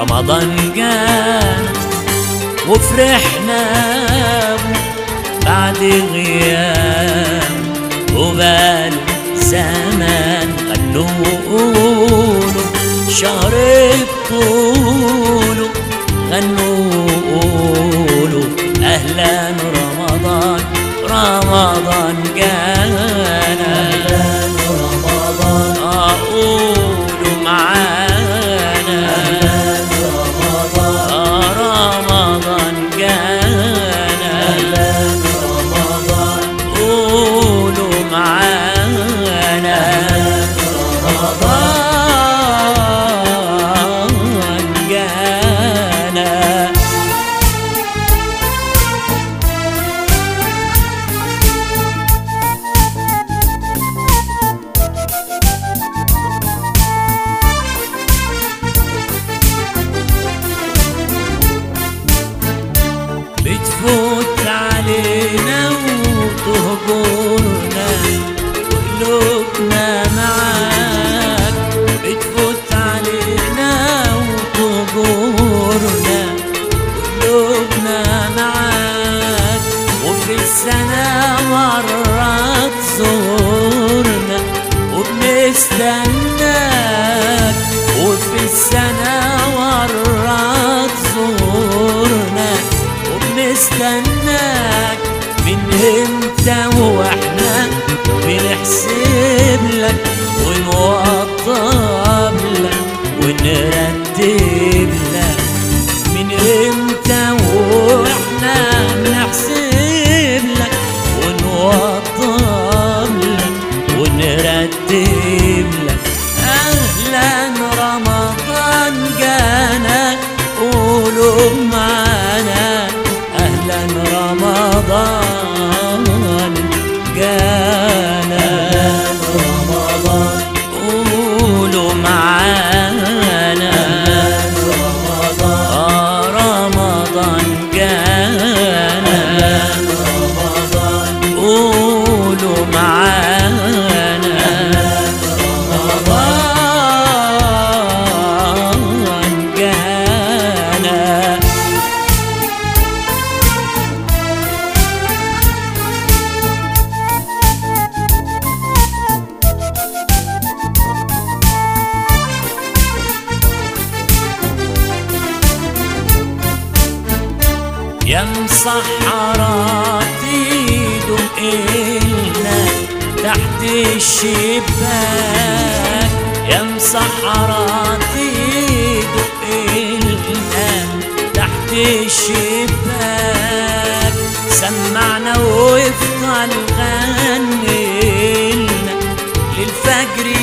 رمضان جانا وفرحنا بو بعد غياب وبال زمان غنوا وقولوا شهر بطوله غنوا وقولوا أهلا رمضان رمضان جانا أهلا رمضان أقولوا معانا أهلا رمضان آه رمضان جانا أهلا رمضان قولوا معانا رمضان جانا بتفوت علينا وتهجرنا وقلوبنا معاك بتفوت علينا وتهجرنا وقلوبنا معاك وفي السنة مرة تزورنا وبنستناك وفي السنة مرة تزورنا وبنستناك من امتى واحنا بنحسب لك ونوطب لك ونرتب لك من امتى واحنا بنحسب لك ونوطب لك ونرتب لك اهلا رمضان جانا قولوا معانا اهلا رمضان جانا رمضان قولوا معانا رمضان آه رمضان جانا رمضان قولوا معانا رمضان جانا يا مسحرات ايدهم إلنا تحت الشباك يا مسحرات ايدهم إلنا تحت الشباك سمعنا وافضل غنينا للفجر